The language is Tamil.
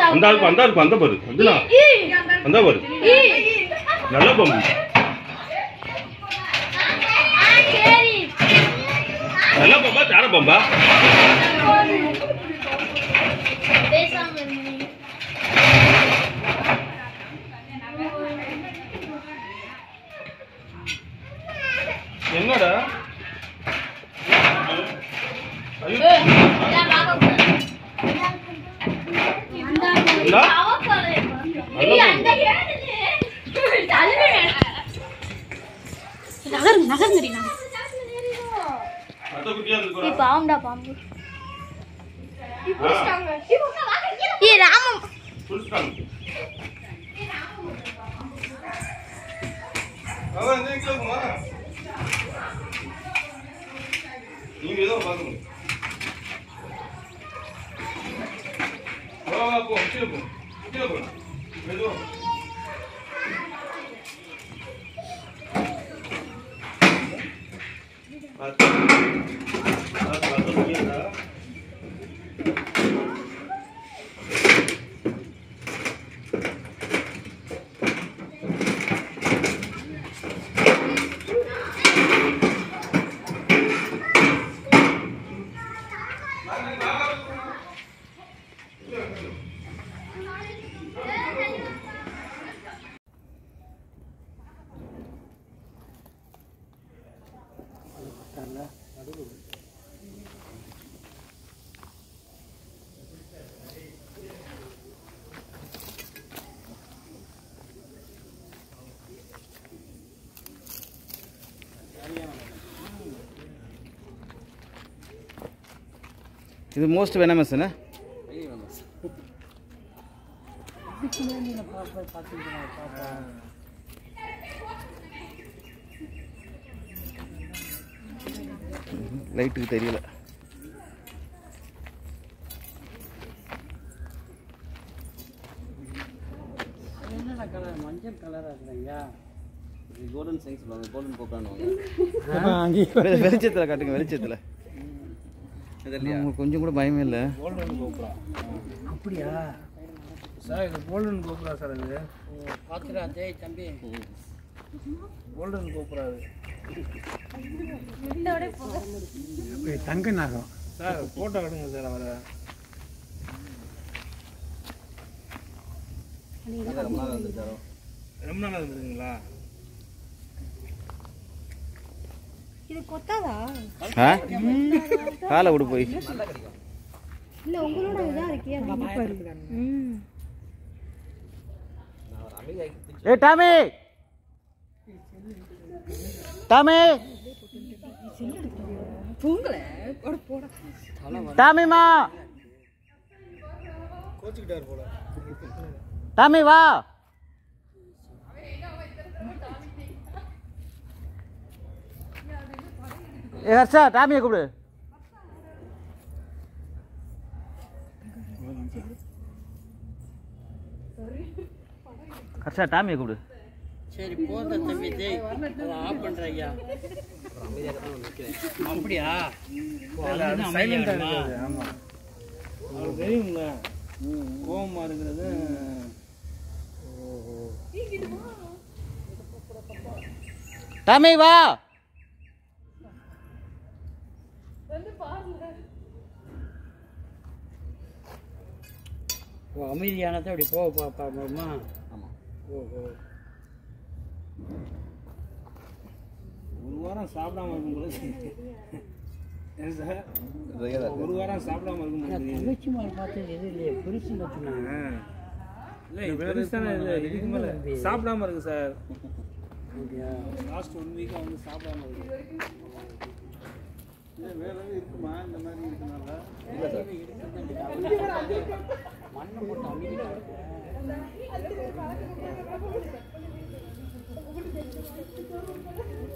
அந்த ஆளுக்கு அந்த ஆளுக்கு அந்த பாரு அதுனா அந்த பாரு நல்ல பொம்மை நல்ல பொம்பா சார பொம்பா என்னடா ஐயோ, இந்தா. நகருங்க நகருங்கடி நான் அத்தை குட்டியா இருக்கு பாம்புடா பாம்பு ஆ, ஏ ராமம் புடிச்சுட்டாங்க. அவன் எந்த வீட்டுல இருக்குமா? நீங்க ஏதோ பாருங்க வா வா போ கீழே போ கீழே போ மெதுவா பார்த்து பார்த்து பார்த்து முடியாதா இது மோஸ்ட் வெனமஸ் என்ன லைட்டுக்கு தெரியல என்னென்ன கலர் மஞ்சள் கலராக இருக்குங்கய்யா கோல்டன் சைன்ஸ் சொல்லுவாங்க கோல்டன் கோப்ரான்னு அங்கேயும் வெளிச்சத்தில் காட்டுங்க வெளிச்சத்தில் உங்களுக்கு கொஞ்சம் கூட பயமே இல்லை கோல்டன் கோப்ரா அப்படியா சார் இது கோல்டன் கோப்ரா சார் இது பார்த்துடா டேய் தம்பி கோல்டன் கோப்ரா இது தங்க நாகம் சார் ஃபோட்டோ எடுங்க சார் அவரை ரொம்ப நாளாக இருந்துருங்களா இது கொத்தாதா ஆ காலை விடு போய் இல்ல உங்களோட இதா இருக்கே ம் ஏ டாமி டாமி தூங்கல போட போட டாமிமா கோச்சுக்கிட்டார் போல டாமி வா ஏ ஹர்ஷா டாமியை கூப்பிடு ஹர்ஷா டாமியை கூப்பிடு சரி போத தம்பி டேய் அதை ஆஃப் பண்ணுற ஐயா அப்படியா சைலண்டாக இருக்காது ஆமாம் அவருக்கு தெரியும்ல கோபமாக இருக்கிறது டாமி வா ஓ அமைதியானதை அப்படி போக பா பார்ப்போமா ஆமாம் ஓஹோ ஒரு வாரம் சாப்பிடாம இருக்கும் போது ஏன் சார் ஒரு வாரம் சாப்பிடாம இருக்கும் போது தெரியுது. தங்கச்சி மாதிரி பார்த்தது எது இல்லையே பெருசுன்னு சொன்னாங்க இல்லை இது பெருசான இது இதுக்கு மேலே சாப்பிடாம இருக்கு சார் அப்படியா லாஸ்ட் ஒன் வீக்காக வந்து சாப்பிடாம இருக்கு இல்லை வேற எதுவும் இருக்குமா இந்த மாதிரி இருக்கனால மண்ணை போட்டு அமைதியாக இருக்கு